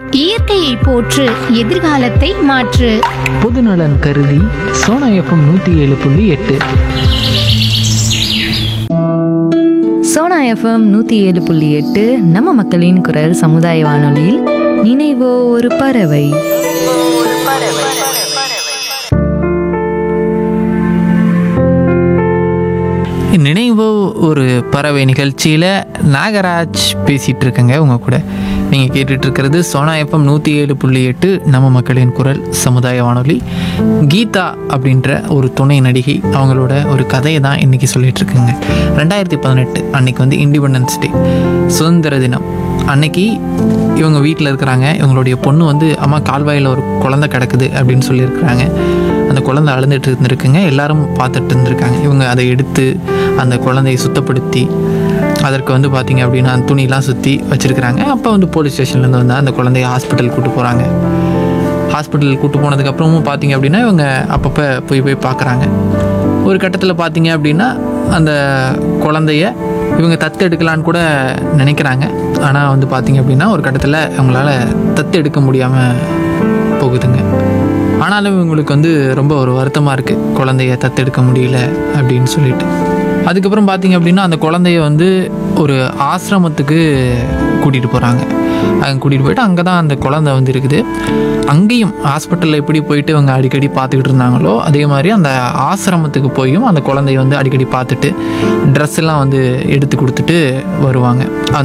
இயற்கையை போற்று எதிர்காலத்தை மாற்று பொதுநலன் கருதி சோனா எஃப்எம் நூற்றி ஏழு புள்ளி எட்டு சோனா எஃப்எம் நூற்றி ஏழு புள்ளி எட்டு நம்ம மக்களின் குரல் சமுதாய வானொலியில் நினைவோ ஒரு பறவை நினைவோ ஒரு பறவை நிகழ்ச்சியில் நாகராஜ் பேசிகிட்டு இருக்கேங்க உங்கள் கூட நீங்கள் கேட்டுட்டு இருக்கிறது சோனா எஃப்எம் நூற்றி ஏழு புள்ளி எட்டு நம்ம மக்களின் குரல் சமுதாய வானொலி கீதா அப்படின்ற ஒரு துணை நடிகை அவங்களோட ஒரு கதையை தான் இன்றைக்கி சொல்லிட்டு இருக்குங்க ரெண்டாயிரத்தி பதினெட்டு அன்னைக்கு வந்து இண்டிபெண்டன்ஸ் டே சுதந்திர தினம் அன்னைக்கு இவங்க வீட்டில் இருக்கிறாங்க இவங்களுடைய பொண்ணு வந்து அம்மா கால்வாயில் ஒரு குழந்தை கிடக்குது அப்படின்னு சொல்லியிருக்கிறாங்க அந்த குழந்தை அழுந்துட்டு இருந்திருக்குங்க எல்லாரும் பார்த்துட்டு இருந்திருக்காங்க இவங்க அதை எடுத்து அந்த குழந்தையை சுத்தப்படுத்தி அதற்கு வந்து பார்த்திங்க அப்படின்னா அந்த துணியெலாம் சுற்றி வச்சுருக்கிறாங்க அப்போ வந்து போலீஸ் ஸ்டேஷன்லேருந்து வந்து அந்த குழந்தைய ஹாஸ்பிட்டல் கூட்டு போகிறாங்க ஹாஸ்பிட்டல் கூட்டு போனதுக்கப்புறமும் பார்த்தீங்க அப்படின்னா இவங்க அப்பப்போ போய் போய் பார்க்குறாங்க ஒரு கட்டத்தில் பார்த்தீங்க அப்படின்னா அந்த குழந்தைய இவங்க தத்து எடுக்கலான்னு கூட நினைக்கிறாங்க ஆனால் வந்து பார்த்தீங்க அப்படின்னா ஒரு கட்டத்தில் அவங்களால தத்து எடுக்க முடியாமல் போகுதுங்க ஆனாலும் இவங்களுக்கு வந்து ரொம்ப ஒரு வருத்தமாக இருக்குது குழந்தைய தத்தெடுக்க முடியல அப்படின்னு சொல்லிட்டு அதுக்கப்புறம் பார்த்தீங்க அப்படின்னா அந்த குழந்தைய வந்து ஒரு ஆசிரமத்துக்கு கூட்டிகிட்டு போகிறாங்க அங்கே கூட்டிகிட்டு போயிட்டு அங்கே தான் அந்த குழந்தை வந்து இருக்குது அங்கேயும் ஹாஸ்பிட்டலில் எப்படி போயிட்டு இவங்க அடிக்கடி பார்த்துக்கிட்டு இருந்தாங்களோ அதே மாதிரி அந்த ஆசிரமத்துக்கு போயும் அந்த குழந்தைய வந்து அடிக்கடி பார்த்துட்டு ட்ரெஸ் எல்லாம் வந்து எடுத்து கொடுத்துட்டு வருவாங்க அந்த